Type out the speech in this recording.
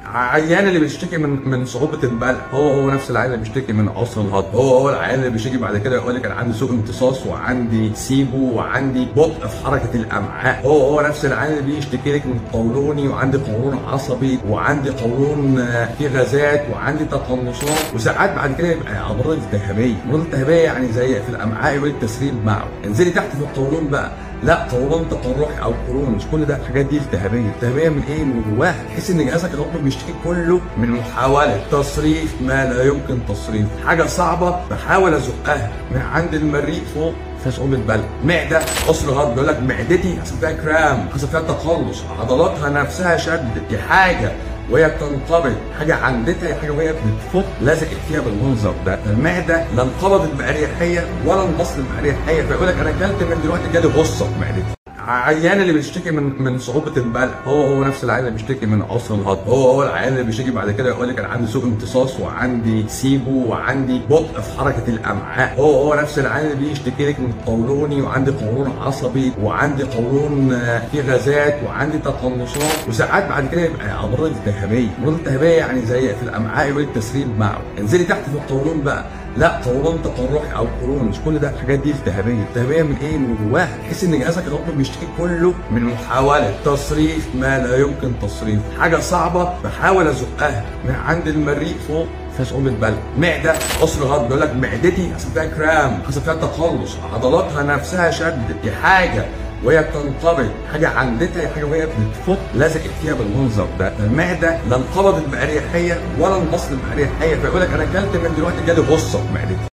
عيان اللي بيشتكي من من صعوبه البلع هو هو نفس العيان اللي بيشتكي من عسر الهضم هو هو العيان اللي بيشتكي بعد كده يقول لك انا عندي سوء امتصاص وعندي سيبو وعندي بطء في حركه الامعاء هو هو نفس العيان اللي بيشتكي لك من قولوني وعندي قولون عصبي وعندي قولون آه، فيه غازات وعندي تقلصات وساعات بعد كده يبقى امراض التهابيه امراض التهابيه يعني زي في الامعاء يقول التسريب معه انزلي تحت في القولون بقى لا قولون تقرحي او قولون مش كل ده الحاجات دي التهابيه التهابيه من ايه من جواها تحس ان جهازك الهضمي بيشتكي كله من محاوله تصريف ما لا يمكن تصريفه حاجه صعبه بحاول ازقها من عند المريء فوق في صعوبة بلع معدة قصر غضب بيقول لك معدتي حصل فيها كرام حصل فيها تقلص عضلاتها نفسها شدت دي حاجة وهي بتنقبض حاجه عندتها حاجه وهي بتفك لزقت فيها بالمنظر ده المعده لا انقبضت باريحيه ولا انبسطت باريحيه فيقول لك انا اكلت من دلوقتي جالي غصه في معدتي عيان اللي بيشتكي من من صعوبه البلع هو هو نفس العيان اللي بيشتكي من عسر الهضم هو هو العيان اللي بيشتكي بعد كده يقول لك انا عندي سوء امتصاص وعندي سيبو وعندي بطء في حركه الامعاء هو هو نفس العيان اللي بيشتكي لك من قولوني وعندي قولون عصبي وعندي قولون آه، فيه غازات وعندي تقلصات وساعات بعد كده يبقى امراض التهابيه امراض التهابيه يعني زي في الامعاء يقول التسريب معه انزلي تحت في القولون بقى لا قولون تقرحي او قولون مش كل ده الحاجات دي التهابيه التهابيه من ايه من جواها تحس ان جهازك الهضمي بيشتكي كله من محاوله تصريف ما لا يمكن تصريفه حاجه صعبه بحاول ازقها من عند المريء فوق في صعوبة بلع معدة قصر غضب بيقول لك معدتي حصل فيها كرام حصل فيها تقلص عضلاتها نفسها شدت دي حاجة وهي بتنقبض حاجه عندتها حاجه وهي بتفك لزقت فيها بالمنظر ده المعده لا انقبضت باريحيه ولا انبسطت باريحيه فيقول لك انا اكلت من دلوقتي جالي غصه في معدتي